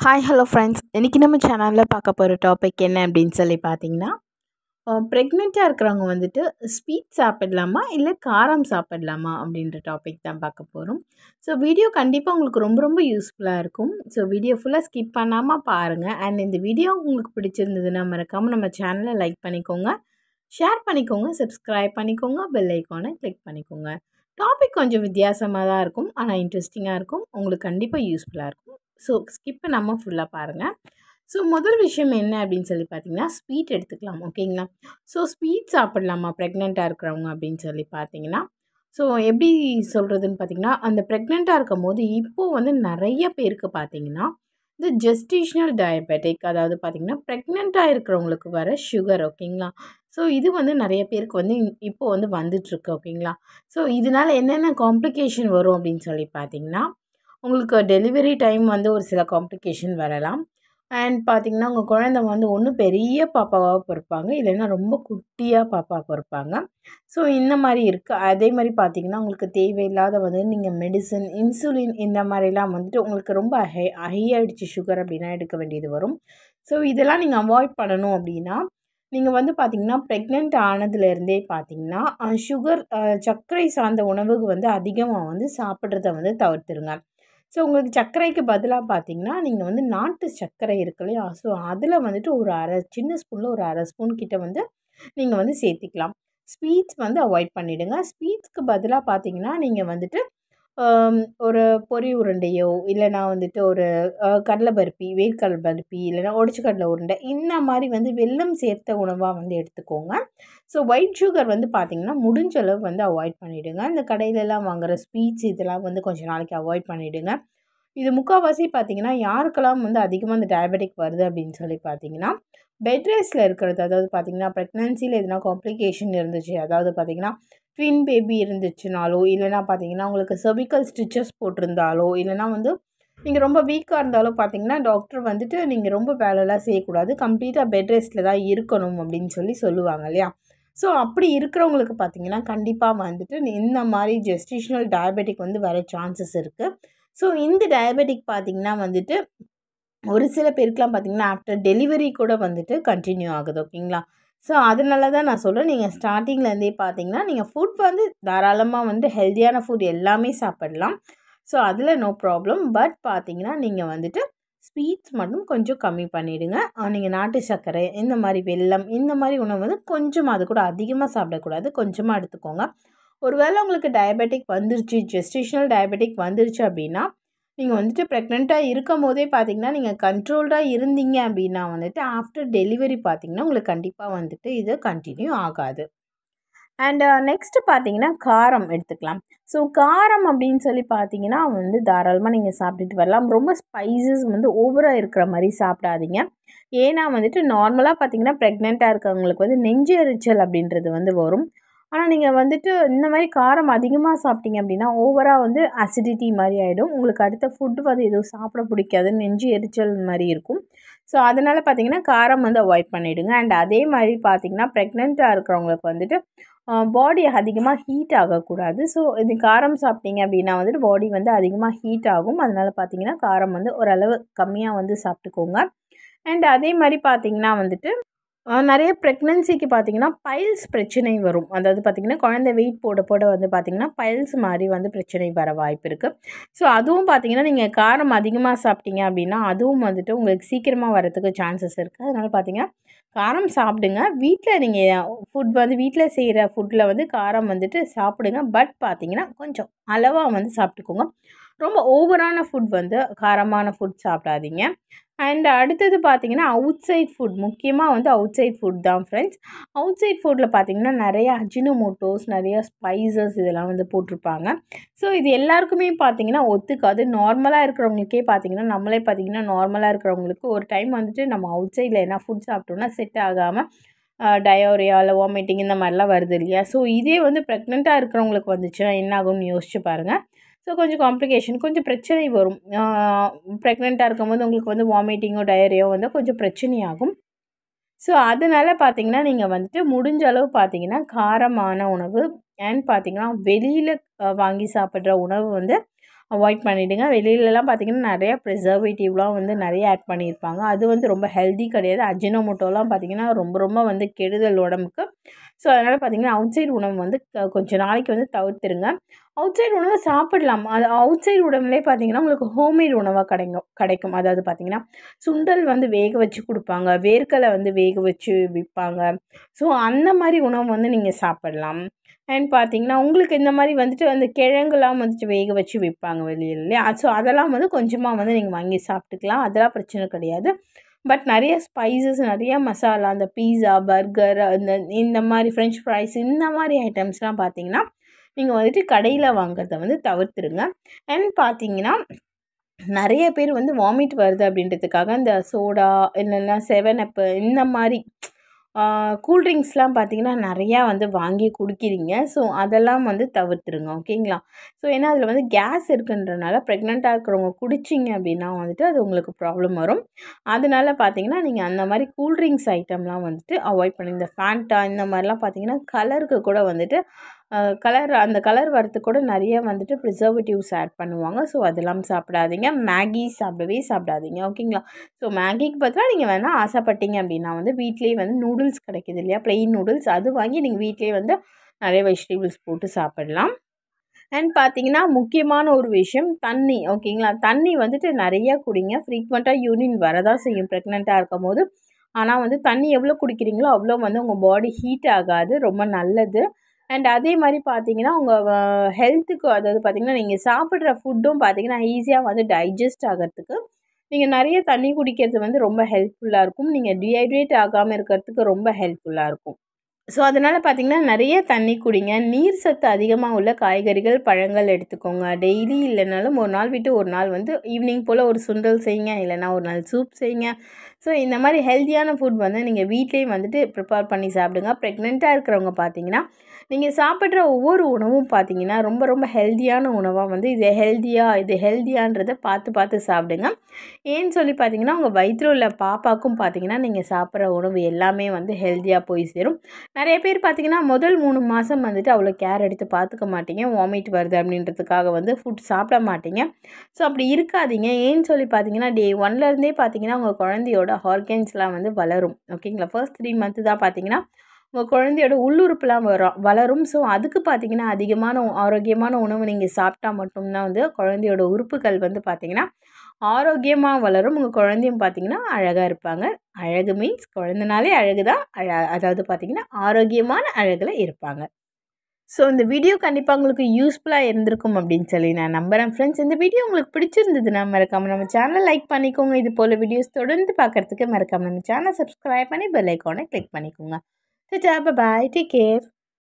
Hi hello friends இன்றைக்கி நம்ம சேனலில் பார்க்க போகிற டாபிக் என்ன அப்படின்னு சொல்லி பார்த்தீங்கன்னா ப்ரெக்னெண்ட்டாக இருக்கிறவங்க வந்துட்டு ஸ்வீட் சாப்பிடலாமா இல்லை காரம் சாப்பிடலாமா அப்படின்ற டாபிக் தான் பார்க்க போகிறோம் ஸோ வீடியோ கண்டிப்பாக உங்களுக்கு ரொம்ப ரொம்ப யூஸ்ஃபுல்லாக இருக்கும் ஸோ வீடியோ ஃபுல்லாக ஸ்கிப் பண்ணாமல் பாருங்கள் அண்ட் இந்த வீடியோ உங்களுக்கு பிடிச்சிருந்ததுன்னா மறக்காமல் நம்ம சேனலை லைக் பண்ணிக்கோங்க ஷேர் பண்ணிக்கோங்க சப்ஸ்கிரைப் பண்ணிக்கோங்க பெல் ஐக்கானை கிளிக் பண்ணிக்கோங்க டாபிக் கொஞ்சம் வித்தியாசமாக தான் இருக்கும் ஆனால் இன்ட்ரெஸ்டிங்காக இருக்கும் உங்களுக்கு கண்டிப்பாக யூஸ்ஃபுல்லாக இருக்கும் ஸோ ஸ்கிப் பண்ணாமல் ஃபுல்லாக பாருங்கள் ஸோ முதல் விஷயம் என்ன அப்படின்னு சொல்லி பார்த்தீங்கன்னா ஸ்வீட் எடுத்துக்கலாம் ஓகேங்களா ஸோ ஸ்வீட் சாப்பிடலாமா ப்ரெக்னெண்ட்டாக இருக்கிறவங்க அப்படின்னு சொல்லி பார்த்தீங்கன்னா ஸோ எப்படி சொல்கிறதுன்னு பார்த்தீங்கன்னா அந்த ப்ரெக்னெண்ட்டாக இருக்கும் போது இப்போது வந்து நிறைய பேருக்கு பார்த்தீங்கன்னா இந்த ஜெஸ்டிஷனல் டயபெட்டிக் அதாவது பார்த்திங்கன்னா ப்ரெக்னெண்ட்டாக இருக்கிறவங்களுக்கு வர சுகர் ஓகேங்களா ஸோ இது வந்து நிறைய பேருக்கு வந்து இப்போ வந்து வந்துட்டுருக்கு ஓகேங்களா ஸோ இதனால் என்னென்ன காம்ப்ளிகேஷன் வரும் அப்படின்னு சொல்லி பார்த்தீங்கன்னா உங்களுக்கு டெலிவரி டைம் வந்து ஒரு சில காம்ப்ளிகேஷன் வரலாம் அண்ட் பார்த்திங்கன்னா உங்கள் குழந்த வந்து ஒன்று பெரிய பாப்பாவாக பிறப்பாங்க இல்லைன்னா ரொம்ப குட்டியாக பாப்பா பிறப்பாங்க ஸோ இந்த மாதிரி இருக்குது அதே மாதிரி பார்த்திங்கன்னா உங்களுக்கு தேவையில்லாத வந்து நீங்கள் மெடிசன் இன்சுலின் இந்த மாதிரிலாம் வந்துட்டு உங்களுக்கு ரொம்ப ஹை ஹை ஆகிடுச்சு சுகர் அப்படின்னா எடுக்க வேண்டியது வரும் ஸோ இதெல்லாம் நீங்கள் அவாய்ட் பண்ணணும் அப்படின்னா நீங்கள் வந்து பார்த்திங்கன்னா ப்ரெக்னென்ட் ஆனதுலேருந்தே பார்த்திங்கன்னா சுகர் சர்க்கரை சார்ந்த உணவுக்கு வந்து அதிகமாக வந்து சாப்பிட்றத வந்து தவிர்த்துருங்க ஸோ உங்களுக்கு சர்க்கரைக்கு பதிலாக பார்த்தீங்கன்னா நீங்கள் வந்து நாட்டு சர்க்கரை இருக்கு இல்லையா ஸோ அதில் வந்துட்டு ஒரு அரை சின்ன ஸ்பூனில் ஒரு அரை ஸ்பூன் கிட்ட வந்து நீங்கள் வந்து சேர்த்திக்கலாம் ஸ்வீட்ஸ் வந்து அவாய்ட் பண்ணிவிடுங்க ஸ்வீட்ஸ்க்கு பதிலாக பார்த்தீங்கன்னா நீங்கள் வந்துட்டு ஒரு பொரி உருண்டையோ இல்லைனா வந்துட்டு ஒரு கடலை பருப்பி வேர்க்கடலை பருப்பி இல்லைனா உடச்சி கடலை உருண்டை இந்த மாதிரி வந்து வெல்லம் சேர்த்த உணவாக வந்து எடுத்துக்கோங்க ஸோ ஒயிட் சுகர் வந்து பார்த்திங்கன்னா முடிஞ்ச அளவு வந்து அவாய்ட் பண்ணிவிடுங்க இந்த கடையிலலாம் வாங்குகிற ஸ்வீட்ஸ் இதெல்லாம் வந்து கொஞ்சம் நாளைக்கு அவாய்ட் பண்ணிவிடுங்க இது முக்கால்வாசி பார்த்திங்கன்னா யாருக்கெல்லாம் வந்து அதிகமாக இந்த டயபெட்டிக் வருது அப்படின்னு சொல்லி பார்த்தீங்கன்னா பெட் ரெஸ்ட்டில் இருக்கிறது அதாவது பார்த்திங்கன்னா ப்ரெக்னன்சியில் எதுனா காம்ப்ளிகேஷன் இருந்துச்சு அதாவது பார்த்திங்கன்னா ட்வின் பேபி இருந்துச்சுனாலோ இல்லைனா பார்த்தீங்கன்னா உங்களுக்கு செர்விக்கல் ஸ்டிச்சஸ் போட்டிருந்தாலோ இல்லைனா வந்து நீங்கள் ரொம்ப வீக்காக இருந்தாலும் பார்த்தீங்கன்னா டாக்டர் வந்துட்டு நீங்கள் ரொம்ப வேலைலாம் செய்யக்கூடாது கம்ப்ளீட்டாக பெட் ரெஸ்ட்டில் தான் இருக்கணும் அப்படின்னு சொல்லி சொல்லுவாங்க இல்லையா ஸோ அப்படி இருக்கிறவங்களுக்கு பார்த்தீங்கன்னா கண்டிப்பாக வந்துட்டு இந்த மாதிரி ஜெஸ்டிஷனல் டயபெட்டிக் வந்து வர சான்சஸ் இருக்குது ஸோ இந்த டயபெட்டிக் பார்த்திங்கன்னா வந்துட்டு ஒரு சில பேருக்குலாம் பார்த்திங்கன்னா ஆஃப்டர் டெலிவரி கூட வந்துட்டு கண்டினியூ ஆகுது ஓகேங்களா ஸோ அதனால தான் நான் சொல்கிறேன் நீங்கள் ஸ்டார்டிங்லேருந்தே பார்த்தீங்கன்னா நீங்கள் ஃபுட் வந்து தாராளமாக வந்து ஹெல்த்தியான ஃபுட் எல்லாமே சாப்பிடலாம் ஸோ அதில் நோ ப்ராப்ளம் பட் பார்த்தீங்கன்னா நீங்கள் வந்துட்டு ஸ்வீட்ஸ் மட்டும் கொஞ்சம் கம்மி பண்ணிவிடுங்க நீங்கள் நாட்டு சர்க்கரை இந்த மாதிரி வெல்லம் இந்த மாதிரி உணவு வந்து கொஞ்சமாக அது கூட அதிகமாக சாப்பிடக்கூடாது கொஞ்சமாக எடுத்துக்கோங்க ஒருவேளை உங்களுக்கு டயபெட்டிக் வந்துருச்சு ஜெஸ்டிஷனல் டயபெட்டிக் வந்துருச்சு அப்படின்னா நீங்கள் வந்துட்டு ப்ரெக்னெண்ட்டாக இருக்கும் போதே பார்த்தீங்கன்னா நீங்கள் கண்ட்ரோல்டாக இருந்தீங்க அப்படின்னா வந்துட்டு ஆஃப்டர் டெலிவரி பார்த்தீங்கன்னா உங்களுக்கு கண்டிப்பாக வந்துட்டு இது கண்டினியூ ஆகாது அண்ட் நெக்ஸ்ட்டு பார்த்தீங்கன்னா காரம் எடுத்துக்கலாம் ஸோ காரம் அப்படின்னு சொல்லி பார்த்தீங்கன்னா வந்து தாராளமாக நீங்கள் சாப்பிட்டுட்டு வரலாம் ரொம்ப ஸ்பைசஸ் வந்து ஓவராக இருக்கிற மாதிரி சாப்பிடாதீங்க ஏன்னா வந்துட்டு நார்மலாக பார்த்தீங்கன்னா ப்ரெக்னெண்ட்டாக இருக்கவங்களுக்கு வந்து நெஞ்சு எரிச்சல் அப்படின்றது வந்து வரும் ஆனால் நீங்கள் வந்துட்டு இந்த மாதிரி காரம் அதிகமாக சாப்பிட்டீங்க அப்படின்னா ஓவராக வந்து அசிடிட்டி மாதிரி ஆகிடும் உங்களுக்கு அடுத்த ஃபுட்டு வந்து எதுவும் சாப்பிட பிடிக்காது நெஞ்சு எரிச்சல் மாதிரி இருக்கும் ஸோ அதனால் பார்த்தீங்கன்னா காரம் வந்து அவாய்ட் பண்ணிவிடுங்க அண்ட் அதே மாதிரி பார்த்தீங்கன்னா ப்ரெக்னெண்ட்டாக இருக்கிறவங்களுக்கு வந்துட்டு பாடி அதிகமாக ஹீட் ஆகக்கூடாது ஸோ இது காரம் சாப்பிட்டீங்க அப்படின்னா வந்துட்டு பாடி வந்து அதிகமாக ஹீட் ஆகும் அதனால் பார்த்தீங்கன்னா காரம் வந்து ஓரளவு கம்மியாக வந்து சாப்பிட்டுக்கோங்க அண்ட் அதே மாதிரி பார்த்தீங்கன்னா வந்துட்டு நிறைய ப்ரெக்னென்சிக்கு பார்த்தீங்கன்னா பைல்ஸ் பிரச்சனை வரும் அதாவது பார்த்திங்கன்னா குழந்தை வெயிட் போட போட வந்து பார்த்திங்கன்னா பைல்ஸ் மாதிரி வந்து பிரச்சனை வர வாய்ப்பு இருக்குது ஸோ அதுவும் பார்த்திங்கன்னா நீங்கள் காரம் அதிகமாக சாப்பிட்டீங்க அப்படின்னா அதுவும் வந்துட்டு உங்களுக்கு சீக்கிரமாக வரதுக்கு சான்சஸ் இருக்குது அதனால் பார்த்திங்கன்னா காரம் சாப்பிடுங்க வீட்டில் நீங்கள் ஃபுட் வந்து வீட்டில் செய்கிற ஃபுட்டில் வந்து காரம் வந்துட்டு சாப்பிடுங்க பட் பார்த்திங்கன்னா கொஞ்சம் அளவாக வந்து சாப்பிட்டுக்கோங்க ரொம்ப ஓவரான ஃபுட் வந்து காரமான ஃபுட் சாப்பிடாதீங்க அண்ட் அடுத்தது பார்த்திங்கன்னா அவுட் சைட் ஃபுட் முக்கியமாக வந்து அவுட் சைட் ஃபுட் தான் ஃப்ரெண்ட்ஸ் அவுட் சைட் ஃபுட்டில் பார்த்திங்கன்னா நிறைய அஜினோமோட்டோஸ் நிறைய ஸ்பைசஸ் இதெல்லாம் வந்து போட்டிருப்பாங்க ஸோ இது எல்லாருக்குமே பார்த்திங்கன்னா ஒத்துக்காது நார்மலாக இருக்கிறவங்களுக்கே பார்த்திங்கன்னா நம்மளே பார்த்திங்கன்னா நார்மலாக இருக்கிறவங்களுக்கு ஒரு டைம் வந்துட்டு நம்ம அவுட் சைடில் என்ன ஃபுட் சாப்பிட்டோம்னா செட் ஆகாமல் டயோரியா இல்லை வாமிட்டிங் இந்த மாதிரிலாம் வருது இல்லையா ஸோ இதே வந்து ப்ரெக்னெண்ட்டாக இருக்கிறவங்களுக்கு வந்துச்சுன்னா என்ன ஆகும்னு யோசிச்சு பாருங்கள் ஸோ கொஞ்சம் காம்ப்ளிகேஷன் கொஞ்சம் பிரச்சனை வரும் ப்ரெக்னெண்ட்டாக இருக்கும்போது உங்களுக்கு வந்து வாமிட்டிங்கோ டயரியோ வந்து கொஞ்சம் பிரச்சனையாகும் ஸோ அதனால் பார்த்தீங்கன்னா நீங்கள் வந்துட்டு முடிஞ்ச அளவு பார்த்தீங்கன்னா காரமான உணவு அண்ட் பார்த்தீங்கன்னா வெளியில் வாங்கி சாப்பிட்ற உணவு வந்து அவாய்ட் பண்ணிவிடுங்க வெளியிலலாம் பார்த்திங்கன்னா நிறையா ப்ரிசர்வேட்டிவ்லாம் வந்து நிறைய ஆட் பண்ணியிருப்பாங்க அது வந்து ரொம்ப ஹெல்தி கிடையாது அஜினோமோட்டோலாம் பார்த்திங்கன்னா ரொம்ப ரொம்ப வந்து கெடுதல் உடம்புக்கு ஸோ அதனால் பார்த்திங்கன்னா அவுட் சைடு உணவு வந்து கொஞ்சம் நாளைக்கு வந்து தவிர்த்துருங்க அவுட் சைடு உணவை சாப்பிடலாம் அது அவுட் சைடு உணவுலேயே பார்த்திங்கன்னா உங்களுக்கு ஹோம்மேட் உணவாக கிடைக்கும் கிடைக்கும் அதாவது பார்த்திங்கன்னா சுண்டல் வந்து வேக வச்சு கொடுப்பாங்க வேர்க்கடலை வந்து வேக வச்சு விற்பாங்க ஸோ அந்த மாதிரி உணவு வந்து நீங்கள் சாப்பிட்லாம் அண்ட் பார்த்திங்கன்னா உங்களுக்கு இந்த மாதிரி வந்துட்டு அந்த கிழங்குலாம் வந்துட்டு வேக வச்சு விற்பாங்க வெளியில் இல்லையா ஸோ அதெல்லாம் வந்து கொஞ்சமாக வந்து நீங்கள் வாங்கி சாப்பிட்டுக்கலாம் அதெல்லாம் பிரச்சனை கிடையாது பட் நிறைய ஸ்பைசஸ் நிறைய மசாலா அந்த பீஸா பர்கர் இந்த இந்த மாதிரி ஃப்ரெஞ்ச் ஃப்ரைஸ் இந்த மாதிரி ஐட்டம்ஸ்லாம் பார்த்தீங்கன்னா நீங்கள் வந்துட்டு கடையில் வாங்குறத வந்து தவிர்த்துருங்க அண்ட் பார்த்தீங்கன்னா நிறைய பேர் வந்து வாமிட் வருது அப்படின்றதுக்காக இந்த சோடா இல்லைன்னா செவன் அப்பு இந்த மாதிரி கூல்ட்ரிங்க்ஸ்லாம் பார்த்தீங்கன்னா நிறையா வந்து வாங்கி குடிக்கிறீங்க ஸோ அதெல்லாம் வந்து தவிர்த்துருங்க ஓகேங்களா ஸோ ஏன்னா அதில் வந்து கேஸ் இருக்குன்றனால ப்ரெக்னெண்ட்டாக இருக்கிறவங்க குடிச்சிங்க அப்படின்னா வந்துட்டு அது உங்களுக்கு ப்ராப்ளம் வரும் அதனால பார்த்தீங்கன்னா நீங்கள் அந்த மாதிரி கூல்ட்ரிங்க்ஸ் ஐட்டம்லாம் வந்துட்டு அவாய்ட் பண்ணி இந்த ஃபேண்டா இந்த மாதிரிலாம் பார்த்தீங்கன்னா கலருக்கு கூட வந்துட்டு கலர் அந்த கலர் வரத்துக்கு கூட நிறைய வந்துட்டு ப்ரிசர்வேட்டிவ்ஸ் ஆட் பண்ணுவாங்க ஸோ அதெல்லாம் சாப்பிடாதீங்க மேகி சாப்பிடவே சாப்பிடாதீங்க ஓகேங்களா ஸோ மேகிக்கு பதிலாக நீங்கள் வேணால் ஆசைப்பட்டீங்க அப்படின்னா வந்து வீட்லேயே வந்து நூடுல்ஸ் கிடைக்கிது இல்லையா ப்ளெயின் நூடுல்ஸ் அது வாங்கி நீங்கள் வீட்லேயே வந்து நிறைய வெஜிடபிள்ஸ் போட்டு சாப்பிடலாம் அண்ட் பார்த்தீங்கன்னா முக்கியமான ஒரு விஷயம் தண்ணி ஓகேங்களா தண்ணி வந்துட்டு நிறையா குடிங்க ஃப்ரீக்வெண்ட்டாக யூரின் வரதான் செய்யும் ப்ரெக்னெண்ட்டாக இருக்கும் போது ஆனால் வந்து தண்ணி எவ்வளோ குடிக்கிறீங்களோ அவ்வளோ வந்து உங்கள் பாடி ஹீட் ஆகாது ரொம்ப நல்லது அண்ட் அதே மாதிரி பார்த்தீங்கன்னா உங்கள் ஹெல்த்துக்கு அதாவது பார்த்திங்கன்னா நீங்கள் சாப்பிட்ற ஃபுட்டும் பார்த்திங்கன்னா ஈஸியாக வந்து டைஜஸ்ட் ஆகிறதுக்கு நீங்கள் நிறைய தண்ணி குடிக்கிறது வந்து ரொம்ப ஹெல்ப்ஃபுல்லாக இருக்கும் நீங்கள் டீஹைட்ரேட் ஆகாமல் இருக்கிறதுக்கு ரொம்ப ஹெல்ப்ஃபுல்லாக இருக்கும் ஸோ அதனால் பார்த்திங்கன்னா நிறைய தண்ணி குடிங்க நீர் சத்து அதிகமாக உள்ள காய்கறிகள் பழங்கள் எடுத்துக்கோங்க டெய்லி இல்லைனாலும் ஒரு நாள் விட்டு ஒரு நாள் வந்து ஈவினிங் போல் ஒரு சுண்டல் செய்யுங்க இல்லைனா ஒரு நாள் சூப் செய்யுங்க ஸோ இந்த மாதிரி ஹெல்த்தியான ஃபுட் வந்து நீங்கள் வீட்லேயே வந்துட்டு ப்ரிப்பேர் பண்ணி சாப்பிடுங்க ப்ரெக்னெண்ட்டாக இருக்கிறவங்க பார்த்தீங்கன்னா நீங்கள் சாப்பிட்ற ஒவ்வொரு உணவும் பார்த்தீங்கன்னா ரொம்ப ரொம்ப ஹெல்த்தியான உணவாக வந்து இது ஹெல்த்தியாக இது ஹெல்த்தியான்றதை பார்த்து பார்த்து சாப்பிடுங்க ஏன்னு சொல்லி பார்த்தீங்கன்னா உங்கள் வயிற்றில் உள்ள பாப்பாக்கும் பார்த்தீங்கன்னா நீங்கள் சாப்பிட்ற உணவு எல்லாமே வந்து ஹெல்த்தியாக போய் சேரும் நிறைய பேர் பார்த்தீங்கன்னா முதல் மூணு மாதம் வந்துட்டு அவ்வளோ கேர் எடுத்து பார்த்துக்க மாட்டீங்க வாமிட் வருது அப்படின்றதுக்காக வந்து ஃபுட் சாப்பிட மாட்டீங்க ஸோ அப்படி இருக்காதீங்க ஏன்னு சொல்லி பார்த்தீங்கன்னா டே ஒன்லேருந்தே பார்த்தீங்கன்னா உங்கள் குழந்தையோட ஹார்கன்ஸ்லாம் வந்து வளரும் ஓகேங்களா ஃபர்ஸ்ட் த்ரீ மந்த்து தான் பார்த்தீங்கன்னா உங்கள் குழந்தையோட உள்ளுறுப்புலாம் வரும் வளரும் ஸோ அதுக்கு பார்த்திங்கன்னா அதிகமான ஆரோக்கியமான உணவு நீங்கள் சாப்பிட்டா மட்டும்தான் வந்து குழந்தையோட உறுப்புகள் வந்து பார்த்திங்கன்னா ஆரோக்கியமாக வளரும் உங்கள் குழந்தையும் பார்த்திங்கன்னா அழகாக இருப்பாங்க அழகு மீன்ஸ் குழந்தனாலே அழகு தான் அழ அதாவது பார்த்திங்கன்னா ஆரோக்கியமான அழகில் இருப்பாங்க ஸோ இந்த வீடியோ கண்டிப்பாக உங்களுக்கு யூஸ்ஃபுல்லாக இருந்திருக்கும் அப்படின்னு சொல்லி நான் நம்புகிறேன் ஃப்ரெண்ட்ஸ் இந்த வீடியோ உங்களுக்கு பிடிச்சிருந்ததுன்னா மறக்காமல் நம்ம சேனலை லைக் பண்ணிக்கோங்க இது போல் வீடியோஸ் தொடர்ந்து பார்க்குறதுக்கு மறக்காமல் நம்ம சேனலை சப்ஸ்கிரைப் பண்ணி பெல் ஐக்கானை கிளிக் பண்ணிக்கோங்க Ta-ta, bye-bye, take care.